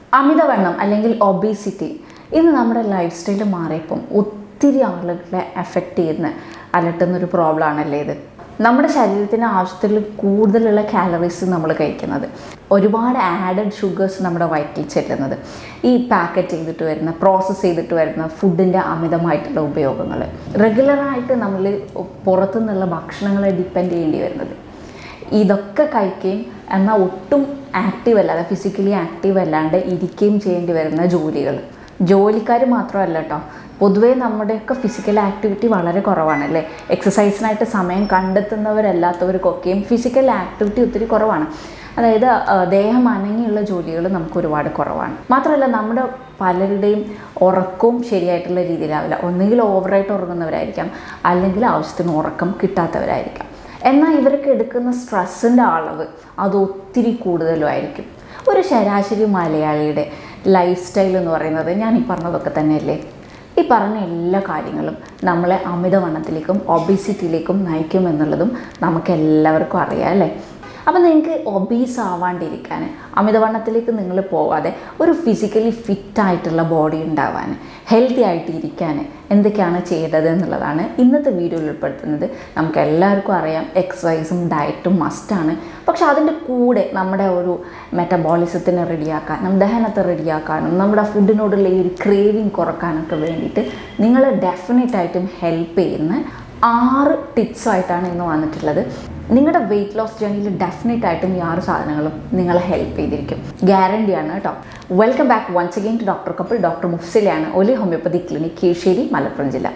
അമിതവണ്ണം അല്ലെങ്കിൽ ഒബീസിറ്റി ഇന്ന് നമ്മുടെ ലൈഫ് സ്റ്റൈൽ മാറിയപ്പം ഒത്തിരി ആളുകളെ എഫക്റ്റ് ചെയ്യുന്ന അലട്ടുന്ന ഒരു പ്രോബ്ലം ആണല്ലേ ഇത് നമ്മുടെ ശരീരത്തിന് ആവശ്യത്തിൽ കൂടുതലുള്ള കാലറീസ് നമ്മൾ കഴിക്കുന്നത് ഒരുപാട് ആഡഡ് ഷുഗേഴ്സ് നമ്മുടെ വയറ്റിൽ ചെല്ലുന്നത് ഈ പാക്കറ്റ് ചെയ്തിട്ട് വരുന്ന പ്രോസസ്സ് ചെയ്തിട്ട് വരുന്ന ഫുഡിൻ്റെ അമിതമായിട്ടുള്ള ഉപയോഗങ്ങൾ റെഗുലറായിട്ട് നമ്മൾ പുറത്തുനിന്നുള്ള ഭക്ഷണങ്ങളെ ഡിപ്പെൻഡ് ചെയ്യേണ്ടി വരുന്നത് ഇതൊക്കെ കഴിക്കുകയും എന്നാൽ ഒട്ടും ആക്റ്റീവ് അല്ലാതെ ഫിസിക്കലി ആക്റ്റീവ് അല്ലാണ്ട് ഇരിക്കുകയും ചെയ്യേണ്ടി വരുന്ന ജോലികൾ ജോലിക്കാർ മാത്രമല്ല കേട്ടോ പൊതുവേ നമ്മുടെയൊക്കെ ഫിസിക്കൽ ആക്ടിവിറ്റി വളരെ കുറവാണ് അല്ലേ എക്സസൈസിനായിട്ട് സമയം കണ്ടെത്തുന്നവരല്ലാത്തവർക്കൊക്കെയും ഫിസിക്കൽ ആക്ടിവിറ്റി ഒത്തിരി കുറവാണ് അതായത് ആ, ദേഹം അനങ്ങിയുള്ള ജോലികൾ നമുക്ക് ഒരുപാട് കുറവാണ് മാത്രമല്ല നമ്മുടെ പലരുടെയും ഉറക്കവും ശരിയായിട്ടുള്ള രീതിയിലാവില്ല ഒന്നുകിൽ ഓവറായിട്ട് ഉറങ്ങുന്നവരായിരിക്കാം അല്ലെങ്കിൽ ആവശ്യത്തിന് ഉറക്കം കിട്ടാത്തവരായിരിക്കാം എന്നാൽ ഇവർക്ക് എടുക്കുന്ന സ്ട്രെസ്സിൻ്റെ അളവ് അത് ഒത്തിരി കൂടുതലുമായിരിക്കും ഒരു ശരാശരി മലയാളിയുടെ ലൈഫ് സ്റ്റൈൽ എന്ന് പറയുന്നത് ഞാൻ ഈ പറഞ്ഞതൊക്കെ തന്നെയല്ലേ ഈ പറഞ്ഞ എല്ലാ കാര്യങ്ങളും നമ്മളെ അമിതവണ്ണത്തിലേക്കും ഒബീസിറ്റിയിലേക്കും നയിക്കും എന്നുള്ളതും നമുക്ക് എല്ലാവർക്കും അറിയാം അല്ലേ അപ്പം നിങ്ങൾക്ക് ഒബീസ് ആവാണ്ടിരിക്കാൻ അമിതവണ്ണത്തിലേക്ക് നിങ്ങൾ പോവാതെ ഒരു ഫിസിക്കലി ഫിറ്റ് ആയിട്ടുള്ള ബോഡി ഉണ്ടാവാൻ ഹെൽത്തി ആയിട്ട് ഇരിക്കാൻ എന്തൊക്കെയാണ് ചെയ്യേണ്ടത് എന്നുള്ളതാണ് ഇന്നത്തെ വീഡിയോയിൽ ഉൾപ്പെടുത്തുന്നത് നമുക്ക് എല്ലാവർക്കും അറിയാം എക്സസൈസും ഡയറ്റും മസ്റ്റാണ് പക്ഷെ അതിൻ്റെ കൂടെ നമ്മുടെ ഒരു മെറ്റബോളിസത്തിനെ റെഡിയാക്കാനും ദഹനത്തെ റെഡിയാക്കാനും നമ്മുടെ ഫുഡിനോടുള്ള ഈ ഒരു ക്രേവിങ് കുറക്കാനൊക്കെ വേണ്ടിയിട്ട് നിങ്ങളെ ഡെഫിനറ്റായിട്ടും ഹെൽപ്പ് ചെയ്യുന്ന ആറ് ടിപ്സായിട്ടാണ് ഇന്ന് വന്നിട്ടുള്ളത് നിങ്ങളുടെ വെയിറ്റ് ലോസ് ജേണിയിൽ ഡെഫിനറ്റ് ആയിട്ടും ഈ ആറ് സാധനങ്ങളും നിങ്ങളെ ഹെൽപ്പ് ചെയ്തിരിക്കും ഗ്യാരണ്ടിയാണ് കേട്ടോ welcome back once again to doctor couple doctor മുഫ്സിലയാണ് ഒലി ഹോമിയോപ്പതി ക്ലിനിക് കീഴ്ശ്ശേരി മലപ്പുറം ജില്ല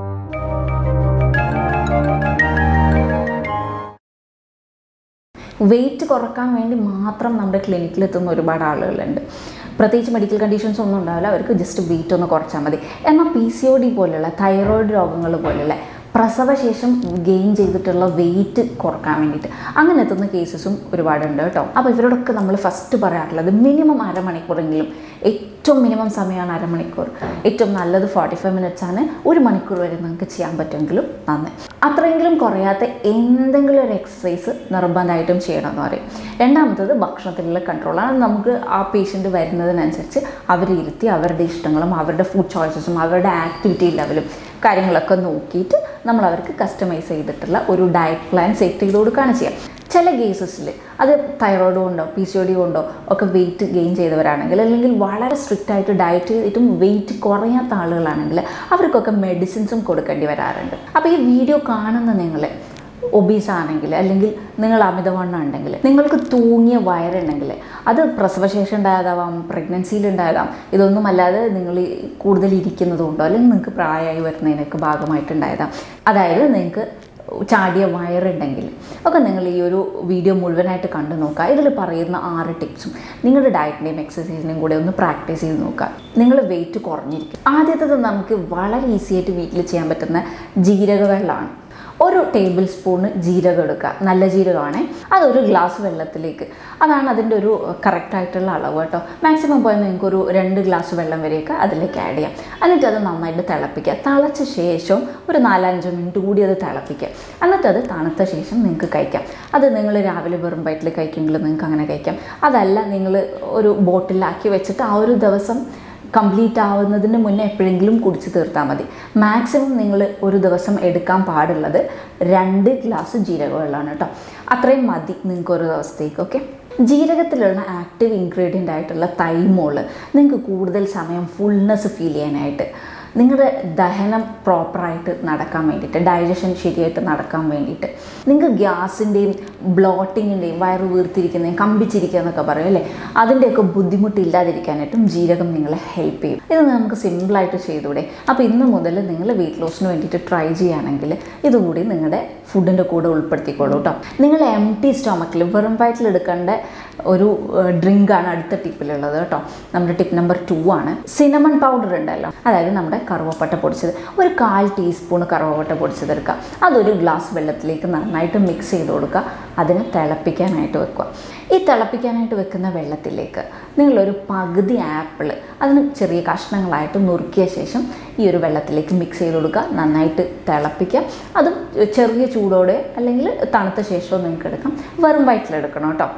വെയിറ്റ് കുറക്കാൻ വേണ്ടി മാത്രം നമ്മുടെ ക്ലിനിക്കിൽ എത്തുന്ന ഒരുപാട് ആളുകളുണ്ട് പ്രത്യേകിച്ച് മെഡിക്കൽ കണ്ടീഷൻസ് ഒന്നും ഉണ്ടാവില്ല അവർക്ക് ജസ്റ്റ് വെയിറ്റ് ഒന്ന് കുറച്ചാൽ മതി എന്നാൽ പി സി ഒ ഡി പോലുള്ള തൈറോയിഡ് രോഗങ്ങൾ പോലുള്ള പ്രസവശേഷം ഗെയിൻ ചെയ്തിട്ടുള്ള വെയിറ്റ് കുറക്കാൻ വേണ്ടിയിട്ട് അങ്ങനെ എത്തുന്ന കേസസും ഒരുപാടുണ്ട് കേട്ടോ അപ്പോൾ ഇവരോടൊക്കെ നമ്മൾ ഫസ്റ്റ് പറയാറുള്ളത് മിനിമം അരമണിക്കൂറെങ്കിലും ഏറ്റവും മിനിമം സമയമാണ് അരമണിക്കൂർ ഏറ്റവും നല്ലത് ഫോർട്ടി ഫൈവ് മിനിറ്റ്സ് ആണ് ഒരു മണിക്കൂർ വരെ നിങ്ങൾക്ക് ചെയ്യാൻ പറ്റുമെങ്കിലും നന്ദി അത്രയെങ്കിലും കുറയാത്ത എന്തെങ്കിലും ഒരു എക്സസൈസ് നിർബന്ധമായിട്ടും ചെയ്യണമെന്ന് പറയും രണ്ടാമത്തത് ഭക്ഷണത്തിലുള്ള കൺട്രോളാണ് നമുക്ക് ആ പേഷ്യൻ്റ് വരുന്നതിനനുസരിച്ച് അവരിരുത്തി അവരുടെ ഇഷ്ടങ്ങളും അവരുടെ ഫുഡ് ചോയ്സസും അവരുടെ ആക്ടിവിറ്റി ലെവലും കാര്യങ്ങളൊക്കെ നോക്കിയിട്ട് നമ്മൾ അവർക്ക് കസ്റ്റമൈസ് ചെയ്തിട്ടുള്ള ഒരു ഡയറ്റ് പ്ലാൻ സെറ്റ് ചെയ്ത് കൊടുക്കുകയാണ് ചെയ്യുക ചില കേസസിൽ അത് തൈറോയിഡ് കൊണ്ടോ പി സി ഒ ഡി കൊണ്ടോ ഒക്കെ വെയിറ്റ് ഗെയിൻ ചെയ്തവരാണെങ്കിൽ അല്ലെങ്കിൽ വളരെ സ്ട്രിക്റ്റ് ആയിട്ട് ഡയറ്റ് ചെയ്തിട്ടും വെയിറ്റ് കുറയാത്ത ആളുകളാണെങ്കിൽ അവർക്കൊക്കെ മെഡിസിൻസും കൊടുക്കേണ്ടി വരാറുണ്ട് അപ്പോൾ ഈ വീഡിയോ കാണുന്ന നിങ്ങൾ ഒബീസ് ആണെങ്കിൽ അല്ലെങ്കിൽ നിങ്ങൾ അമിതവണ്ണം ഉണ്ടെങ്കിൽ നിങ്ങൾക്ക് തൂങ്ങിയ വയറുണ്ടെങ്കിൽ അത് പ്രസവശേഷം ഉണ്ടായതാവാം പ്രഗ്നൻസിയിൽ ഉണ്ടായതാം ഇതൊന്നും അല്ലാതെ നിങ്ങൾ ഈ കൂടുതൽ ഇരിക്കുന്നത് കൊണ്ടോ അല്ലെങ്കിൽ നിങ്ങൾക്ക് പ്രായമായി വരുന്നതിനൊക്കെ ഭാഗമായിട്ടുണ്ടായതാം അതായത് നിങ്ങൾക്ക് ചാടിയ വയറുണ്ടെങ്കിൽ ഒക്കെ നിങ്ങൾ ഈ ഒരു വീഡിയോ മുഴുവനായിട്ട് കണ്ടു നോക്കുക ഇതിൽ പറയുന്ന ആറ് ടിപ്സും നിങ്ങളുടെ ഡയറ്റിൻ്റെയും എക്സസൈസിൻ്റെയും കൂടെ ഒന്ന് പ്രാക്ടീസ് ചെയ്ത് നോക്കുക നിങ്ങൾ വെയിറ്റ് കുറഞ്ഞിരിക്കും ആദ്യത്തേത് നമുക്ക് വളരെ ഈസി ആയിട്ട് വീട്ടിൽ ചെയ്യാൻ പറ്റുന്ന ജീരക വെള്ളമാണ് ഒരു ടേബിൾ സ്പൂണ് ജീരകം എടുക്കുക നല്ല ജീരകമാണ് അതൊരു ഗ്ലാസ് വെള്ളത്തിലേക്ക് അതാണ് അതിൻ്റെ ഒരു കറക്റ്റ് ആയിട്ടുള്ള അളവ് കേട്ടോ മാക്സിമം പോയാൽ നിങ്ങൾക്ക് ഒരു രണ്ട് ഗ്ലാസ് വെള്ളം വരെയൊക്കെ അതിലേക്ക് ആഡ് ചെയ്യാം എന്നിട്ട് അത് നന്നായിട്ട് തിളപ്പിക്കുക തിളച്ച ശേഷം ഒരു നാലഞ്ച് മിനിറ്റ് കൂടി അത് തിളപ്പിക്കുക എന്നിട്ട് അത് തണുത്ത ശേഷം നിങ്ങൾക്ക് കഴിക്കാം അത് നിങ്ങൾ രാവിലെ വെറും വയറ്റിൽ കഴിക്കുമെങ്കിൽ നിങ്ങൾക്ക് അങ്ങനെ കഴിക്കാം അതല്ല നിങ്ങൾ ഒരു ബോട്ടിലാക്കി വെച്ചിട്ട് ആ ഒരു ദിവസം കംപ്ലീറ്റ് ആവുന്നതിന് മുന്നേ എപ്പോഴെങ്കിലും കുടിച്ച് തീർത്താൽ മതി മാക്സിമം നിങ്ങൾ ഒരു ദിവസം എടുക്കാൻ പാടുള്ളത് രണ്ട് ഗ്ലാസ് ജീരക വെള്ളമാണ് കേട്ടോ അത്രയും മതി നിങ്ങൾക്ക് ഒരു ദിവസത്തേക്ക് ഓക്കെ ജീരകത്തിലുള്ള ആക്റ്റീവ് ഇൻഗ്രീഡിയൻ്റ് ആയിട്ടുള്ള തൈമോള് നിങ്ങൾക്ക് കൂടുതൽ സമയം ഫുൾനെസ് ഫീൽ ചെയ്യാനായിട്ട് നിങ്ങളുടെ ദഹനം പ്രോപ്പറായിട്ട് നടക്കാൻ വേണ്ടിയിട്ട് ഡൈജഷൻ ശരിയായിട്ട് നടക്കാൻ വേണ്ടിയിട്ട് നിങ്ങൾക്ക് ഗ്യാസിൻ്റെയും ബ്ലോട്ടിങ്ങിൻ്റെയും വയറ് വീർത്തിരിക്കുന്നതും കമ്പിച്ചിരിക്കുക എന്നൊക്കെ പറയും അല്ലേ അതിൻ്റെയൊക്കെ ബുദ്ധിമുട്ടില്ലാതിരിക്കാനായിട്ടും ജീരകം നിങ്ങളെ ഹെൽപ്പ് ചെയ്യും ഇത് നമുക്ക് സിമ്പിളായിട്ട് ചെയ്തൂടെ അപ്പോൾ ഇന്ന് മുതൽ നിങ്ങൾ വെയിറ്റ് ലോസിന് വേണ്ടിയിട്ട് ട്രൈ ചെയ്യുകയാണെങ്കിൽ ഇതും കൂടി നിങ്ങളുടെ ഫുഡിൻ്റെ കൂടെ ഉൾപ്പെടുത്തിക്കോളൂ കേട്ടോ നിങ്ങൾ എം ടി സ്റ്റൊമക്കിൽ വെറും വയറ്റിൽ എടുക്കേണ്ട ഒരു ഡ്രിങ്കാണ് അടുത്ത ടിപ്പിലുള്ളത് കേട്ടോ നമ്മുടെ ടിപ്പ് നമ്പർ ടു ആണ് സിനമൺ പൗഡർ ഉണ്ടല്ലോ അതായത് നമ്മുടെ കറുവപ്പട്ട പൊടിച്ചത് ഒരു കാൽ ടീസ്പൂൺ കറുവപ്പട്ട പൊടിച്ചത് എടുക്കുക അതൊരു ഗ്ലാസ് വെള്ളത്തിലേക്ക് നന്നായിട്ട് മിക്സ് ചെയ്ത് കൊടുക്കുക അതിനെ തിളപ്പിക്കാനായിട്ട് വെക്കുക ഈ തിളപ്പിക്കാനായിട്ട് വെക്കുന്ന വെള്ളത്തിലേക്ക് നിങ്ങളൊരു പകുതി ആപ്പിൾ അതിന് ചെറിയ കഷ്ണങ്ങളായിട്ട് നുറുക്കിയ ശേഷം ഈ ഒരു വെള്ളത്തിലേക്ക് മിക്സ് ചെയ്ത് കൊടുക്കുക നന്നായിട്ട് തിളപ്പിക്കുക അതും ചെറിയ ചൂടോടെ അല്ലെങ്കിൽ തണുത്ത ശേഷവും നിങ്ങൾക്ക് എടുക്കാം വെറും വയറ്റിലെടുക്കണം കേട്ടോ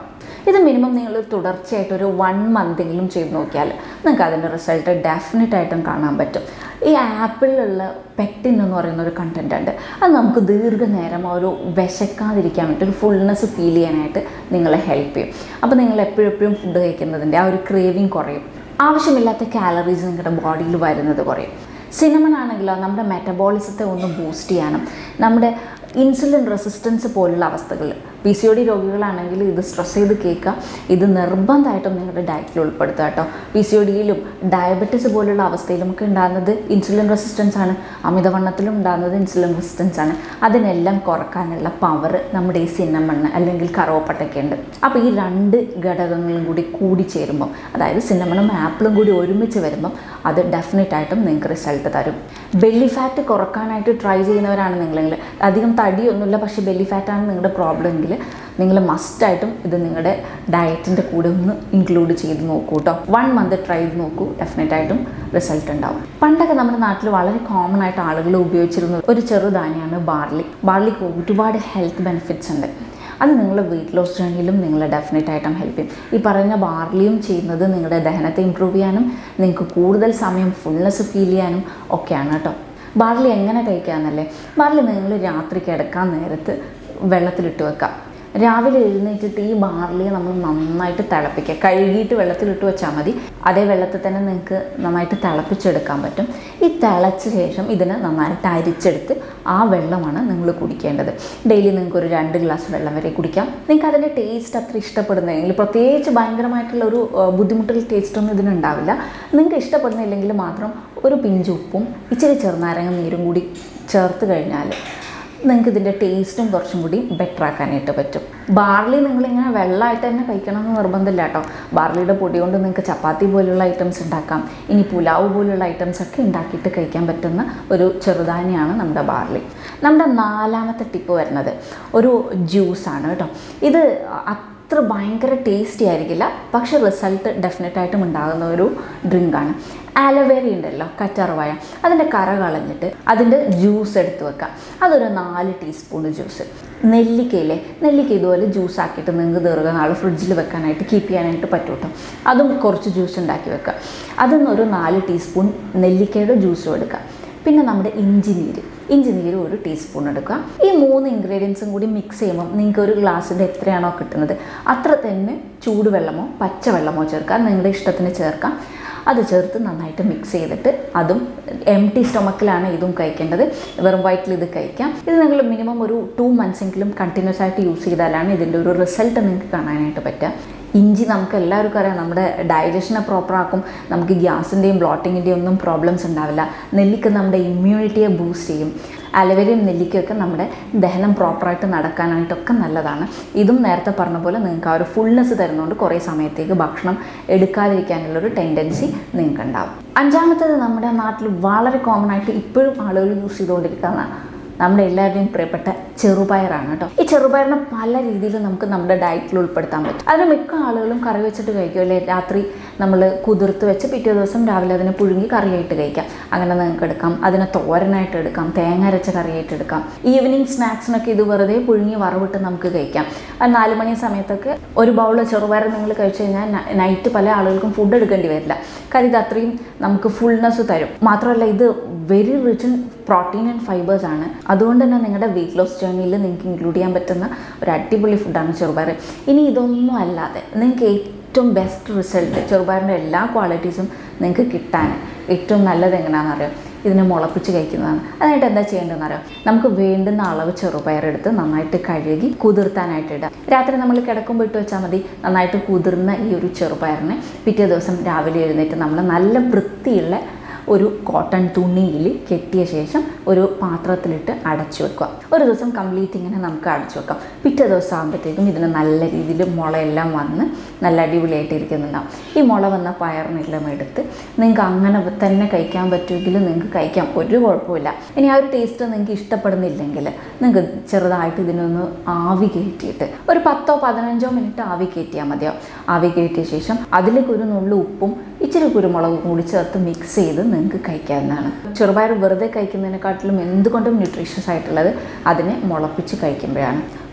ഇത് മിനിമം നിങ്ങൾ തുടർച്ചയായിട്ട് ഒരു വൺ മന്തെങ്കിലും ചെയ്ത് നോക്കിയാൽ നിങ്ങൾക്ക് അതിൻ്റെ റിസൾട്ട് ഡെഫിനറ്റ് ആയിട്ടും കാണാൻ പറ്റും ഈ ആപ്പിളിലുള്ള പെക്റ്റിൻ എന്ന് പറയുന്ന ഒരു കണ്ടൻ്റ് ഉണ്ട് അത് നമുക്ക് ദീർഘനേരം ആ ഒരു വിശക്കാതിരിക്കാൻ വേണ്ടി ഒരു ഫുൾനെസ് ഫീൽ ചെയ്യാനായിട്ട് നിങ്ങളെ ഹെൽപ്പ് ചെയ്യും അപ്പോൾ നിങ്ങൾ എപ്പോഴും എപ്പോഴും ഫുഡ് കഴിക്കുന്നതിൻ്റെ ആ ഒരു ക്രേവിങ് കുറയും ആവശ്യമില്ലാത്ത കാലറീസ് നിങ്ങളുടെ ബോഡിയിൽ വരുന്നത് കുറയും സിനമൺ ആണെങ്കിലോ നമ്മുടെ മെറ്റബോളിസത്തെ ഒന്ന് ബൂസ്റ്റ് ചെയ്യാനും നമ്മുടെ ഇൻസുലിൻ റെസിസ്റ്റൻസ് പോലുള്ള അവസ്ഥകൾ പി സി ഒ ഡി രോഗികളാണെങ്കിൽ ഇത് സ്ട്രെസ് ചെയ്ത് കേൾക്കുക ഇത് നിർബന്ധമായിട്ടും നിങ്ങളുടെ ഡയറ്റിൽ ഉൾപ്പെടുത്തുക കേട്ടോ പി സി ഒ ഡിയിലും ഡയബറ്റിസ് പോലുള്ള അവസ്ഥയിലും ഒക്കെ ഉണ്ടാകുന്നത് ഇൻസുലിൻ റെസിസ്റ്റൻസ് ആണ് അമിതവണ്ണത്തിലും ഉണ്ടാകുന്നത് ഇൻസുലിൻ റെസിസ്റ്റൻസ് ആണ് അതിനെല്ലാം കുറക്കാനുള്ള പവർ നമ്മുടെ ഈ സിന്നമണ്ണ് അല്ലെങ്കിൽ കറുവപ്പട്ടയ്ക്ക് ഉണ്ട് അപ്പോൾ ഈ രണ്ട് ഘടകങ്ങളും കൂടി കൂടി ചേരുമ്പം അതായത് സിന്നമണും ആപ്പിളും കൂടി ഒരുമിച്ച് വരുമ്പം അത് ഡെഫിനറ്റ് ആയിട്ടും നിങ്ങൾക്ക് റിസൾട്ട് തരും ബെല്ലി ഫാറ്റ് കുറക്കാനായിട്ട് ട്രൈ ചെയ്യുന്നവരാണ് നിങ്ങളെങ്കിൽ അധികം തടിയൊന്നുമില്ല പക്ഷേ ബെല്ലി ഫാറ്റാണ് നിങ്ങളുടെ പ്രോബ്ലം എങ്കിൽ നിങ്ങൾ മസ്റ്റായിട്ടും ഇത് നിങ്ങളുടെ ഡയറ്റിൻ്റെ കൂടെ ഒന്ന് ഇൻക്ലൂഡ് ചെയ്ത് നോക്കൂ കേട്ടോ വൺ മന്ത് ട്രൈ ചെയ്ത് നോക്കൂ ഡെഫിനറ്റ് ആയിട്ടും റിസൾട്ട് ഉണ്ടാവും പണ്ടൊക്കെ നമ്മുടെ നാട്ടിൽ വളരെ കോമൺ ആയിട്ട് ആളുകൾ ഉപയോഗിച്ചിരുന്ന ഒരു ചെറുധാന്യമാണ് ബാർലി ബാർലിക്ക് ഒരുപാട് ഹെൽത്ത് ബെനിഫിറ്റ്സ് ഉണ്ട് അത് നിങ്ങൾ വെയിറ്റ് ലോസ് ജേണിയിലും നിങ്ങൾ ഡെഫിനറ്റ് ആയിട്ടും ഹെൽപ്പ് ചെയ്യും ഈ പറഞ്ഞ ബാർലിയും ചെയ്യുന്നത് നിങ്ങളുടെ ദഹനത്തെ ഇമ്പ്രൂവ് ചെയ്യാനും നിങ്ങൾക്ക് കൂടുതൽ സമയം ഫുൾനെസ് ഫീൽ ചെയ്യാനും ഒക്കെയാണ് കേട്ടോ ബാർലി എങ്ങനെ കഴിക്കാമെന്നല്ലേ ബാർലി നിങ്ങൾ രാത്രി കിടക്കാൻ നേരത്ത് വെള്ളത്തിലിട്ട് വെക്കാം രാവിലെ എഴുന്നേറ്റിട്ട് ഈ ബാർലിയെ നമ്മൾ നന്നായിട്ട് തിളപ്പിക്കുക കഴുകിയിട്ട് വെള്ളത്തിലിട്ട് വെച്ചാൽ മതി അതേ വെള്ളത്തിൽ തന്നെ നിങ്ങൾക്ക് നന്നായിട്ട് തിളപ്പിച്ചെടുക്കാൻ പറ്റും ഈ തിളച്ച ശേഷം ഇതിനെ നന്നായിട്ട് അരിച്ചെടുത്ത് ആ വെള്ളമാണ് നിങ്ങൾ കുടിക്കേണ്ടത് ഡെയിലി നിങ്ങൾക്ക് ഒരു രണ്ട് ഗ്ലാസ് വെള്ളം വരെ കുടിക്കാം നിങ്ങൾക്ക് അതിൻ്റെ ടേസ്റ്റ് അത്ര ഇഷ്ടപ്പെടുന്നതെങ്കിൽ പ്രത്യേകിച്ച് ഭയങ്കരമായിട്ടുള്ള ഒരു ആ, ബുദ്ധിമുട്ടുള്ള ടേസ്റ്റ് ഒന്നും ഇതിനുണ്ടാവില്ല നിങ്ങൾക്ക് ഇഷ്ടപ്പെടുന്നില്ലെങ്കിൽ മാത്രം ഒരു പിഞ്ച് ഉപ്പും ഇച്ചിരി ചെറുനാരങ്ങ നീരും കൂടി ചേർത്ത് കഴിഞ്ഞാൽ നിങ്ങൾക്ക് ഇതിൻ്റെ ടേസ്റ്റും കുറച്ചും കൂടി ബെറ്റർ ആക്കാനായിട്ട് പറ്റും ബാർലി നിങ്ങളിങ്ങനെ വെള്ളമായിട്ട് തന്നെ കഴിക്കണം എന്ന് നിർബന്ധമില്ല കേട്ടോ ബാർലിയുടെ പൊടി കൊണ്ട് നിങ്ങൾക്ക് ചപ്പാത്തി പോലുള്ള ഐറ്റംസ് ഉണ്ടാക്കാം ഇനി പുലാവ് പോലുള്ള ഐറ്റംസ് ഒക്കെ ഉണ്ടാക്കിയിട്ട് കഴിക്കാൻ പറ്റുന്ന ഒരു ചെറുധാന്യമാണ് നമ്മുടെ ബാർലി നമ്മുടെ നാലാമത്തെ ടിപ്പ് വരുന്നത് ഒരു ജ്യൂസാണ് കേട്ടോ ഇത് അത്ര ഭയങ്കര ടേസ്റ്റി ആയിരിക്കില്ല പക്ഷേ റിസൾട്ട് ഡെഫിനറ്റ് ആയിട്ടും ഉണ്ടാകുന്ന ഒരു ഡ്രിങ്കാണ് ആലോവേര ഉണ്ടല്ലോ കറ്റാർവാഴ അതിൻ്റെ കറ കളഞ്ഞിട്ട് അതിൻ്റെ ജ്യൂസ് എടുത്ത് വെക്കാം അതൊരു നാല് ടീസ്പൂൺ ജ്യൂസ് നെല്ലിക്കയിലെ നെല്ലിക്ക ഇതുപോലെ ജ്യൂസ് ആക്കിയിട്ട് നിങ്ങൾക്ക് ദീർഘനാൾ ഫ്രിഡ്ജിൽ വെക്കാനായിട്ട് കീപ്പ് ചെയ്യാനായിട്ട് പറ്റും കേട്ടോ അതും കുറച്ച് ജ്യൂസ് ഉണ്ടാക്കി വെക്കുക അതിൽ നിന്ന് ഒരു നാല് ടീസ്പൂൺ നെല്ലിക്കയുടെ ജ്യൂസും എടുക്കുക പിന്നെ നമ്മുടെ ഇഞ്ചി നീര് ഇഞ്ചി നീര് ഒരു ടീസ്പൂൺ എടുക്കുക ഈ മൂന്ന് ഇൻഗ്രീഡിയൻസും കൂടി മിക്സ് ചെയ്യുമ്പോൾ നിങ്ങൾക്ക് ഒരു ഗ്ലാസ്സിൻ്റെ എത്രയാണോ കിട്ടുന്നത് അത്ര തന്നെ ചൂടുവെള്ളമോ പച്ചവെള്ളമോ ചേർക്കാം നിങ്ങളുടെ ഇഷ്ടത്തിന് ചേർക്കാം അത് ചേർത്ത് നന്നായിട്ട് മിക്സ് ചെയ്തിട്ട് അതും എം ടി സ്റ്റൊമക്കിലാണ് ഇതും കഴിക്കേണ്ടത് വെറും വയറ്റിൽ ഇത് കഴിക്കാം ഇത് നിങ്ങൾ മിനിമം ഒരു ടു മന്ത്സെങ്കിലും കണ്ടിന്യൂസ് ആയിട്ട് യൂസ് ചെയ്താലാണ് ഇതിൻ്റെ ഒരു റിസൾട്ട് നിങ്ങൾക്ക് കാണാനായിട്ട് പറ്റുക ഇഞ്ചി നമുക്ക് എല്ലാവർക്കും അറിയാം നമ്മുടെ ഡൈജഷനെ പ്രോപ്പറാക്കും നമുക്ക് ഗ്യാസിൻ്റെയും ബ്ലോട്ടിങ്ങിൻ്റെയും ഒന്നും പ്രോബ്ലംസ് ഉണ്ടാവില്ല നെല്ലിക്ക നമ്മുടെ ഇമ്മ്യൂണിറ്റിയെ ബൂസ്റ്റ് ചെയ്യും അലവരയും നെല്ലിക്കയൊക്കെ നമ്മുടെ ദഹനം പ്രോപ്പറായിട്ട് നടക്കാനായിട്ടൊക്കെ നല്ലതാണ് ഇതും നേരത്തെ പറഞ്ഞ പോലെ നിങ്ങൾക്ക് ആ ഒരു ഫുൾനെസ് തരുന്നതുകൊണ്ട് കുറേ സമയത്തേക്ക് ഭക്ഷണം എടുക്കാതിരിക്കാനുള്ളൊരു ടെൻഡൻസി നിങ്ങൾക്ക് ഉണ്ടാവും അഞ്ചാമത്തേത് നമ്മുടെ നാട്ടിൽ വളരെ കോമൺ ആയിട്ട് ഇപ്പോഴും ആളുകൾ യൂസ് ചെയ്തുകൊണ്ടിരിക്കുന്ന നമ്മുടെ എല്ലാവരുടെയും പ്രിയപ്പെട്ട ചെറുപയറാണ് കേട്ടോ ഈ ചെറുപയറിനെ പല രീതിയിൽ നമുക്ക് നമ്മുടെ ഡയറ്റിൽ ഉൾപ്പെടുത്താൻ പറ്റും അതിന് മിക്ക ആളുകളും കറി വെച്ചിട്ട് കഴിക്കും അല്ലേ രാത്രി നമ്മൾ കുതിർത്ത് വെച്ച് പിറ്റേ ദിവസം രാവിലെ അതിനെ പുഴുങ്ങി കറിയായിട്ട് കഴിക്കാം അങ്ങനെ നിങ്ങൾക്ക് എടുക്കാം അതിനെ തോരനായിട്ട് എടുക്കാം തേങ്ങ അരച്ച കറിയായിട്ട് എടുക്കാം ഈവനിങ് സ്നാക്സിനൊക്കെ ഇത് വെറുതെ പുഴുങ്ങി വറവിട്ട് നമുക്ക് കഴിക്കാം അത് നാല് മണി സമയത്തൊക്കെ ഒരു ബൗൾ ചെറുപയർ നിങ്ങൾ കഴിച്ചു കഴിഞ്ഞാൽ ന- നൈറ്റ് പല ആളുകൾക്കും ഫുഡ് എടുക്കേണ്ടി വരില്ല കാര്യം ഇത് അത്രയും നമുക്ക് ഫുൾനെസ് തരും മാത്രമല്ല ഇത് very rich in protein and fibres ആണ് അതുകൊണ്ട് തന്നെ നിങ്ങളുടെ വെയിറ്റ് ലോസ് ജേർണിയിൽ നിങ്ങൾക്ക് ഇൻക്ലൂഡ് ചെയ്യാൻ പറ്റുന്ന ഒരു അടിപൊളി ഫുഡാണ് ചെറുപയർ ഇനി ഇതൊന്നും അല്ലാതെ നിങ്ങൾക്ക് ഏറ്റവും ബെസ്റ്റ് റിസൾട്ട് ചെറുപയറിൻ്റെ എല്ലാ ക്വാളിറ്റീസും നിങ്ങൾക്ക് കിട്ടാൻ ഏറ്റവും നല്ലത് എങ്ങനെയാണെന്ന് അറിയാം ഇതിനെ മുളപ്പിച്ച് കഴിക്കുന്നതാണ് അതിനായിട്ട് എന്താ ചെയ്യേണ്ടതെന്ന് അറിയാം നമുക്ക് വേണ്ടുന്ന അളവ് ചെറുപയറെടുത്ത് നന്നായിട്ട് കഴുകി കുതിർത്താനായിട്ട് ഇടുക രാത്രി നമ്മൾ കിടക്കുമ്പോൾ ഇട്ട് വെച്ചാൽ മതി നന്നായിട്ട് കുതിർന്ന ഈ ഒരു ചെറുപയറിനെ പിറ്റേ ദിവസം രാവിലെ എഴുന്നേറ്റ് നമ്മൾ നല്ല വൃത്തിയുള്ള ഒരു കോട്ടൺ തുണിയിൽ കെട്ടിയ ശേഷം ഒരു പാത്രത്തിലിട്ട് അടച്ചു വെക്കുക ഒരു ദിവസം കംപ്ലീറ്റ് ഇങ്ങനെ നമുക്ക് അടച്ചു വെക്കാം പിറ്റേ ദിവസം ആകുമ്പോഴത്തേക്കും ഇതിന് നല്ല രീതിയിൽ മുളയെല്ലാം വന്ന് നല്ല അടിപൊളിയായിട്ട് ഇരിക്കുന്നുണ്ടാവും ഈ മുള വന്ന പയറിനെല്ലാം എടുത്ത് നിങ്ങൾക്ക് അങ്ങനെ തന്നെ കഴിക്കാൻ പറ്റുമെങ്കിൽ നിങ്ങൾക്ക് കഴിക്കാം ഒരു കുഴപ്പമില്ല ഇനി ആ ഒരു ടേസ്റ്റ് നിങ്ങൾക്ക് ഇഷ്ടപ്പെടുന്നില്ലെങ്കിൽ നിങ്ങൾക്ക് ചെറുതായിട്ട് ഇതിനൊന്ന് ആവി കയറ്റിയിട്ട് ഒരു പത്തോ പതിനഞ്ചോ മിനിറ്റ് ആവി കയറ്റിയാൽ മതിയോ ആവി കയറ്റിയ ശേഷം അതിലേക്ക് ഒരു നുള്ളു ഉപ്പും ഇച്ചിരി കുരുമുളകും കൂടി ചേർത്ത് മിക്സ് ചെയ്ത് നിങ്ങൾക്ക് കഴിക്കാവുന്നതാണ് ചെറുപയർ വെറുതെ കഴിക്കുന്നതിനെക്കാട്ടിലും എന്തുകൊണ്ടും ന്യൂട്രീഷ്യസ് ആയിട്ടുള്ളത് അതിനെ മുളപ്പിച്ച് കഴിക്കുമ്പോഴാണ്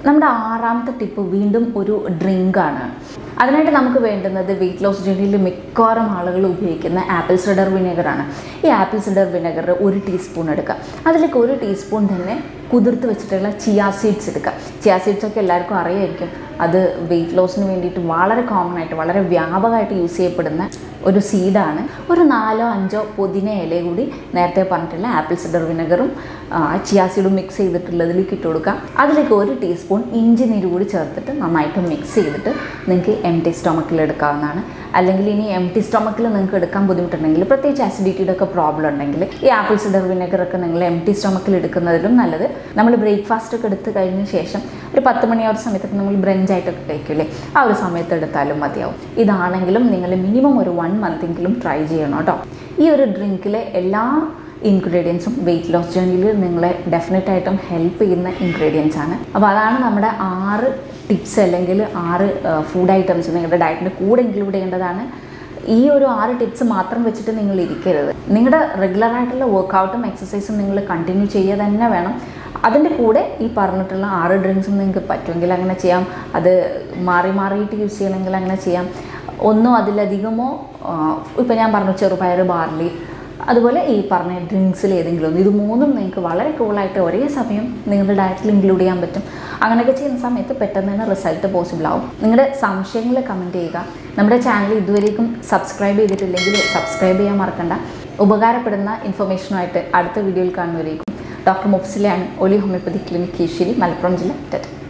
നമ്മുടെ ആറാമത്തെ ടിപ്പ് വീണ്ടും ഒരു ഡ്രിങ്കാണ് അതിനായിട്ട് നമുക്ക് വേണ്ടുന്നത് വെയിറ്റ് ലോസ് ജേണിയിൽ മിക്കവാറും ആളുകൾ ഉപയോഗിക്കുന്ന ആപ്പിൾ സിഡർ വിനെഗറാണ് ഈ ആപ്പിൾ സിഡർ വിനെഗർ ഒരു ടീസ്പൂൺ എടുക്കുക അതിലേക്ക് ഒരു ടീസ്പൂൺ തന്നെ കുതിർത്ത് വെച്ചിട്ടുള്ള ചിയാ സീഡ്സ് എടുക്കുക ചിയാ സീഡ്സ് ഒക്കെ എല്ലാവർക്കും അറിയായിരിക്കും അത് വെയിറ്റ് ലോസിന് വേണ്ടിയിട്ട് വളരെ കോമൺ ആയിട്ട് വളരെ വ്യാപകമായിട്ട് യൂസ് ചെയ്യപ്പെടുന്ന ഒരു സീഡാണ് ഒരു നാലോ അഞ്ചോ പുതിന ഇല കൂടി നേരത്തെ പറഞ്ഞിട്ടുള്ള ആപ്പിൾ സിഡർ വിനെഗറും ചിയാ സീഡും മിക്സ് ചെയ്തിട്ടുള്ളതിലേക്ക് ഇട്ട് കൊടുക്കുക അതിലേക്ക് ഒരു ടീസ്പൂൺ ഇഞ്ചി നീര് കൂടി ചേർത്തിട്ട് നന്നായിട്ട് മിക്സ് ചെയ്തിട്ട് നിങ്ങൾക്ക് എം ടി സ്റ്റൊമക്കിൽ എടുക്കാവുന്നതാണ് അല്ലെങ്കിൽ ഇനി എം ടി സ്റ്റൊമക്കിൽ നിങ്ങൾക്ക് എടുക്കാൻ ബുദ്ധിമുട്ടുണ്ടെങ്കിൽ പ്രത്യേകിച്ച് ആസിഡിറ്റിയുടെ ഒക്കെ പ്രോബ്ലം ഉണ്ടെങ്കിൽ ഈ ആപ്പിൾ സിഡർ വിനെഗർ ഒക്കെ നിങ്ങൾ എം ടി സ്റ്റൊമക്കിൽ എടുക്കുന്നതിലും നല്ലത് നമ്മൾ ബ്രേക്ക്ഫാസ്റ്റ് ഒക്കെ എടുത്ത് കഴിഞ്ഞ ശേഷം ഒരു പത്ത് മണിയോടെ സമയത്തൊക്കെ നമ്മൾ ബ്രഞ്ച് ആയിട്ടൊക്കെ കഴിക്കില്ലേ ആ ഒരു സമയത്ത് എടുത്താലും മതിയാവും ഇതാണെങ്കിലും നിങ്ങൾ മിനിമം ഒരു വൺ മന്തെങ്കിലും ട്രൈ ചെയ്യണം കേട്ടോ ഈ ഒരു ഡ്രിങ്കിലെ എല്ലാ ഇൻഗ്രീഡിയൻസും വെയിറ്റ് ലോസ് ജേണിയിൽ നിങ്ങളെ ഡെഫിനറ്റ് ആയിട്ടും ഹെൽപ്പ് ചെയ്യുന്ന ഇൻഗ്രീഡിയൻസ് ആണ് അപ്പോൾ അതാണ് നമ്മുടെ ആറ് ടിപ്സ് അല്ലെങ്കിൽ ആറ് ഫുഡ് ഐറ്റംസ് നിങ്ങളുടെ ഡയറ്റിൻ്റെ കൂടെ ഇൻക്ലൂഡ് ചെയ്യേണ്ടതാണ് ഈ ഒരു ആറ് ടിപ്സ് മാത്രം വെച്ചിട്ട് നിങ്ങൾ ഇരിക്കരുത് നിങ്ങളുടെ റെഗുലർ ആയിട്ടുള്ള വർക്കൗട്ടും എക്സസൈസും നിങ്ങൾ കണ്ടിന്യൂ ചെയ്യുക തന്നെ വേണം അതിൻ്റെ കൂടെ ഈ പറഞ്ഞിട്ടുള്ള ആറ് ഡ്രിങ്ക്സും നിങ്ങൾക്ക് പറ്റുമെങ്കിൽ അങ്ങനെ ചെയ്യാം അത് മാറി മാറിയിട്ട് യൂസ് ചെയ്യണമെങ്കിൽ അങ്ങനെ ചെയ്യാം ഒന്നോ അതിലധികമോ ഇപ്പോൾ ഞാൻ പറഞ്ഞു ചെറുപയർ ബാർലി അതുപോലെ ഈ പറഞ്ഞ ഡ്രിങ്ക്സിൽ ഏതെങ്കിലും ഒന്ന് ഇത് മൂന്നും നിങ്ങൾക്ക് വളരെ കൂളായിട്ട് ഒരേ സമയം നിങ്ങളുടെ ഡയറ്റിൽ ഇൻക്ലൂഡ് ചെയ്യാൻ പറ്റും അങ്ങനെയൊക്കെ ചെയ്യുന്ന സമയത്ത് പെട്ടെന്ന് തന്നെ റിസൾട്ട് പോസിബിൾ ആവും നിങ്ങളുടെ സംശയങ്ങൾ കമൻറ്റ് ചെയ്യുക നമ്മുടെ ചാനൽ ഇതുവരേക്കും സബ്സ്ക്രൈബ് ചെയ്തിട്ടില്ലെങ്കിൽ സബ്സ്ക്രൈബ് ചെയ്യാൻ മറക്കണ്ട ഉപകാരപ്പെടുന്ന ഇൻഫർമേഷനുമായിട്ട് അടുത്ത വീഡിയോയിൽ കാണുന്നവരേക്കും ഡോക്ടർ മുഫ്സിലാണ് ഒലി ഹോമിയോപ്പതി ക്ലിനിക് കീശ്ശേരി മലപ്പുറം ജില്ല ടെറ്റ്